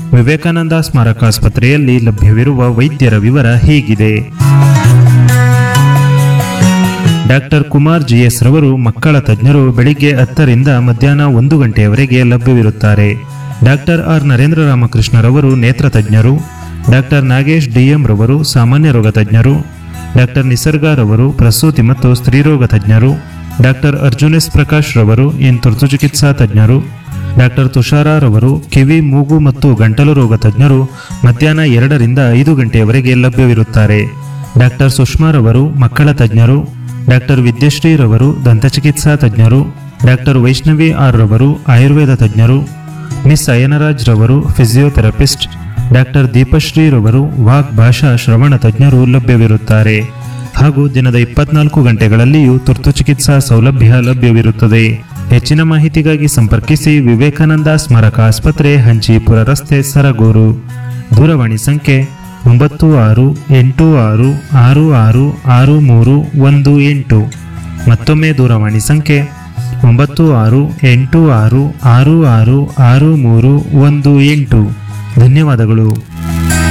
ವಿವೇಕಾನಂದ ಸ್ಮಾರಕ ಆಸ್ಪತ್ರೆಯಲ್ಲಿ ಲಭ್ಯವಿರುವ ವೈದ್ಯರ ವಿವರ ಹೀಗಿದೆ ಡಾಕ್ಟರ್ ಕುಮಾರ್ ಜಿಎಸ್ ರವರು ಮಕ್ಕಳ ತಜ್ಞರು ಬೆಳಿಗ್ಗೆ ಹತ್ತರಿಂದ ಮಧ್ಯಾಹ್ನ ಒಂದು ಗಂಟೆಯವರೆಗೆ ಲಭ್ಯವಿರುತ್ತಾರೆ ಡಾಕ್ಟರ್ ಆರ್ ನರೇಂದ್ರ ರಾಮಕೃಷ್ಣರವರು ನೇತ್ರ ತಜ್ಞರು ಡಾಕ್ಟರ್ ನಾಗೇಶ್ ಡಿಎಂ ರವರು ಸಾಮಾನ್ಯ ರೋಗ ತಜ್ಞರು ಡಾಕ್ಟರ್ ನಿಸರ್ಗ ರವರು ಪ್ರಸೂತಿ ಮತ್ತು ಸ್ತ್ರೀರೋಗ ತಜ್ಞರು ಡಾಕ್ಟರ್ ಅರ್ಜುನ್ ಎಸ್ ಪ್ರಕಾಶ್ ರವರು ಇನ್ ತುರ್ತು ಚಿಕಿತ್ಸಾ ತಜ್ಞರು ಡಾಕ್ಟರ್ ತುಷಾರ ರವರು ಕಿವಿ ಮೂಗು ಮತ್ತು ಗಂಟಲು ರೋಗ ತಜ್ಞರು ಮಧ್ಯಾಹ್ನ ಎರಡರಿಂದ ಐದು ಗಂಟೆಯವರೆಗೆ ಲಭ್ಯವಿರುತ್ತಾರೆ ಡಾಕ್ಟರ್ ಸುಷ್ಮಾ ರವರು ಮಕ್ಕಳ ತಜ್ಞರು ಡಾಕ್ಟರ್ ವಿದ್ಯಶ್ರೀ ರವರು ದಂತಚಿಕಿತ್ಸಾ ತಜ್ಞರು ಡಾಕ್ಟರ್ ವೈಷ್ಣವಿ ಆರ್ ರವರು ಆಯುರ್ವೇದ ತಜ್ಞರು ಮಿಸ್ ಅಯನರಾಜ್ ರವರು ಫಿಸಿಯೋಥೆರಪಿಸ್ಟ್ ಡಾಕ್ಟರ್ ದೀಪಶ್ರೀ ರವರು ವಾಕ್ ಭಾಷಾ ಶ್ರವಣ ತಜ್ಞರು ಲಭ್ಯವಿರುತ್ತಾರೆ ಹಾಗೂ ದಿನದ ಇಪ್ಪತ್ನಾಲ್ಕು ಗಂಟೆಗಳಲ್ಲಿಯೂ ತುರ್ತು ಚಿಕಿತ್ಸಾ ಸೌಲಭ್ಯ ಲಭ್ಯವಿರುತ್ತದೆ ಹೆಚ್ಚಿನ ಮಾಹಿತಿಗಾಗಿ ಸಂಪರ್ಕಿಸಿ ವಿವೇಕಾನಂದ ಸ್ಮಾರಕ ಆಸ್ಪತ್ರೆ ಹಂಚಿಪುರ ರಸ್ತೆ ಸರಗೂರು ದೂರವಾಣಿ ಸಂಖ್ಯೆ ಒಂಬತ್ತು ಆರು ಎಂಟು ಆರು ಆರು ಆರು ಆರು ಮೂರು ಒಂದು ಎಂಟು ಮತ್ತೊಮ್ಮೆ ದೂರವಾಣಿ ಸಂಖ್ಯೆ ಒಂಬತ್ತು ಆರು ಎಂಟು ಆರು ಆರು ಆರು ಆರು ಮೂರು ಒಂದು ಎಂಟು ಧನ್ಯವಾದಗಳು